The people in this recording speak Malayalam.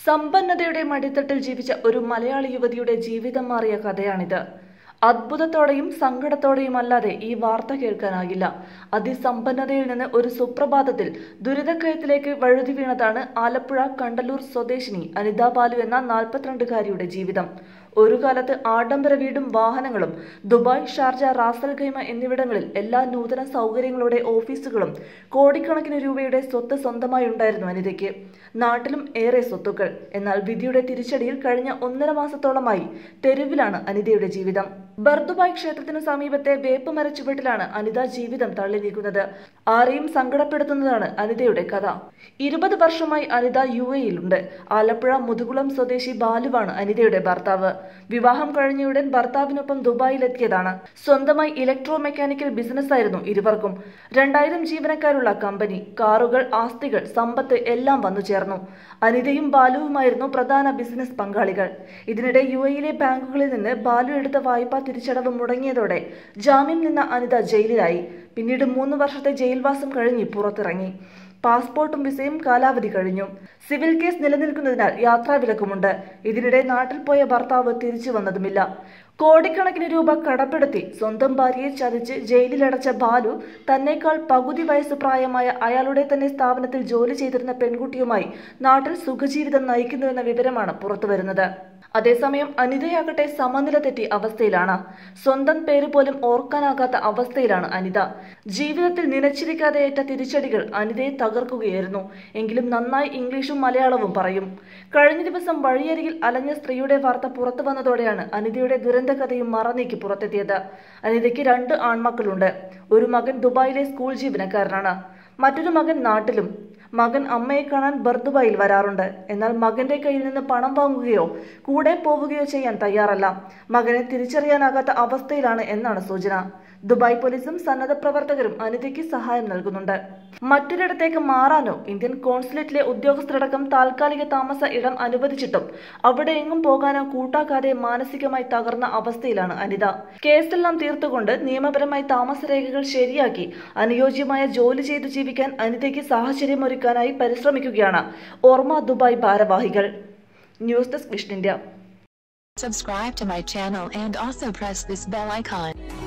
സമ്പന്നതയുടെ മടിത്തട്ടിൽ ജീവിച്ച ഒരു മലയാളി യുവതിയുടെ ജീവിതം മാറിയ കഥയാണിത് അത്ഭുതത്തോടെയും സങ്കടത്തോടെയും അല്ലാതെ ഈ വാർത്ത കേൾക്കാനാകില്ല അതിസമ്പന്നതയിൽ നിന്ന് ഒരു സുപ്രഭാതത്തിൽ ദുരിതക്കയത്തിലേക്ക് വഴുതി വീണതാണ് ആലപ്പുഴ കണ്ടലൂർ സ്വദേശിനി അനിതാ ബാലു എന്ന നാൽപ്പത്തിരണ്ടുകാരിയുടെ ജീവിതം ഒരു കാലത്ത് ആഡംബര വീടും വാഹനങ്ങളും ദുബായ് ഷാർജ റാസൽ ഖൈമ എന്നിവിടങ്ങളിൽ എല്ലാ നൂതന സൗകര്യങ്ങളുടെ ഓഫീസുകളും കോടിക്കണക്കിന് രൂപയുടെ സ്വത്ത് സ്വന്തമായി ഉണ്ടായിരുന്നു അനിതയ്ക്ക് നാട്ടിലും ഏറെ സ്വത്തുക്കൾ എന്നാൽ വിധിയുടെ തിരിച്ചടിയിൽ കഴിഞ്ഞ ഒന്നര മാസത്തോളമായി തെരുവിലാണ് അനിതയുടെ ജീവിതം ബർദുബായ് ക്ഷേത്രത്തിനു സമീപത്തെ വേപ്പ് മരച്ചുവട്ടിലാണ് അനിത ജീവിതം തള്ളി നീക്കുന്നത് ആരെയും സങ്കടപ്പെടുത്തുന്നതാണ് അനിതയുടെ കഥ ഇരുപത് വർഷമായി അനിത യു എയിലുണ്ട് ആലപ്പുഴ മുതുകുളം സ്വദേശി ബാലുവാണ് അനിതയുടെ ഭർത്താവ് വിവാഹം കഴിഞ്ഞയുടൻ ഭർത്താവിനൊപ്പം ദുബായിലെത്തിയതാണ് സ്വന്തമായി ഇലക്ട്രോ മെക്കാനിക്കൽ ബിസിനസ് ആയിരുന്നു ഇരുവർക്കും രണ്ടായിരം ജീവനക്കാരുള്ള കമ്പനി കാറുകൾ ആസ്തികൾ സമ്പത്ത് എല്ലാം വന്നു ചേർന്നു അനിതയും ബാലുവുമായിരുന്നു പ്രധാന ബിസിനസ് പങ്കാളികൾ ഇതിനിടെ യു എയിലെ ബാങ്കുകളിൽ നിന്ന് ബാലു എടുത്ത വായ്പാ തിരിച്ചടവ് മുടങ്ങിയതോടെ ജാമ്യം നിന്ന അനിത ജയിലിലായി പിന്നീട് മൂന്ന് വർഷത്തെ ജയിൽവാസം കഴിഞ്ഞ് പുറത്തിറങ്ങി പാസ്പോർട്ടും വിസയും കാലാവധി കഴിഞ്ഞു സിവിൽ കേസ് നിലനിൽക്കുന്നതിനാൽ യാത്രാവിലക്കുമുണ്ട് ഇതിനിടെ നാട്ടിൽ പോയ ഭർത്താവ് തിരിച്ചു വന്നതുമില്ല കോടിക്കണക്കിന് രൂപ കടപ്പെടുത്തി സ്വന്തം ഭാര്യയെ ചതിച്ച് ജയിലിലടച്ച ബാലു തന്നേക്കാൾ പകുതി വയസ്സ് പ്രായമായ അയാളുടെ തന്നെ സ്ഥാപനത്തിൽ ജോലി ചെയ്തിരുന്ന പെൺകുട്ടിയുമായി നാട്ടിൽ സുഖജീവിതം നയിക്കുന്നുവെന്ന വിവരമാണ് പുറത്തുവരുന്നത് അതേസമയം അനിതയാകട്ടെ സമനില തെറ്റി അവസ്ഥയിലാണ് സ്വന്തം പേര് പോലും ഓർക്കാനാകാത്ത അവസ്ഥയിലാണ് അനിത ജീവിതത്തിൽ നിലച്ചിരിക്കാതെ ഏറ്റ തിരിച്ചടികൾ അനിതയെ തകർക്കുകയായിരുന്നു എങ്കിലും നന്നായി ഇംഗ്ലീഷും മലയാളവും പറയും കഴിഞ്ഞ ദിവസം വഴിയരികിൽ അലഞ്ഞ സ്ത്രീയുടെ വാർത്ത പുറത്തു വന്നതോടെയാണ് അനിതയുടെ ദുരന്തകഥയും മറനീക്കി പുറത്തെത്തിയത് അനിതയ്ക്ക് രണ്ട് ആൺമക്കളുണ്ട് ഒരു മകൻ ദുബായിലെ സ്കൂൾ ജീവനക്കാരനാണ് മറ്റൊരു മകൻ നാട്ടിലും മകൻ അമ്മയെ കാണാൻ ബർദുബായിൽ വരാറുണ്ട് എന്നാൽ മകന്റെ കയ്യിൽ നിന്ന് പണം വാങ്ങുകയോ കൂടെ പോവുകയോ ചെയ്യാൻ തയ്യാറല്ല മകനെ തിരിച്ചറിയാനാകാത്ത അവസ്ഥയിലാണ് എന്നാണ് സൂചന ദുബായ് പോലീസും സന്നദ്ധ പ്രവർത്തകരും അനിതയ്ക്ക് സഹായം നൽകുന്നുണ്ട് മറ്റൊരിടത്തേക്ക് മാറാനോ ഇന്ത്യൻ കോൺസുലേറ്റിലെ ഉദ്യോഗസ്ഥരടക്കം താൽക്കാലിക താമസ ഇടം അനുവദിച്ചിട്ടും അവിടെ എങ്ങും പോകാനോ കൂട്ടാക്കാതെ മാനസികമായി തകർന്ന അവസ്ഥയിലാണ് അനിത കേസെല്ലാം തീർത്തുകൊണ്ട് നിയമപരമായി താമസരേഖകൾ ശരിയാക്കി അനുയോജ്യമായ ജോലി ചെയ്തു ജീവിക്കാൻ അനിതയ്ക്ക് സാഹചര്യമൊരുക്കാനായി പരിശ്രമിക്കുകയാണ് ഓർമ്മ ദുബായ് ഭാരവാഹികൾ news desk vision India Subscribe to my channel and also press this bell icon.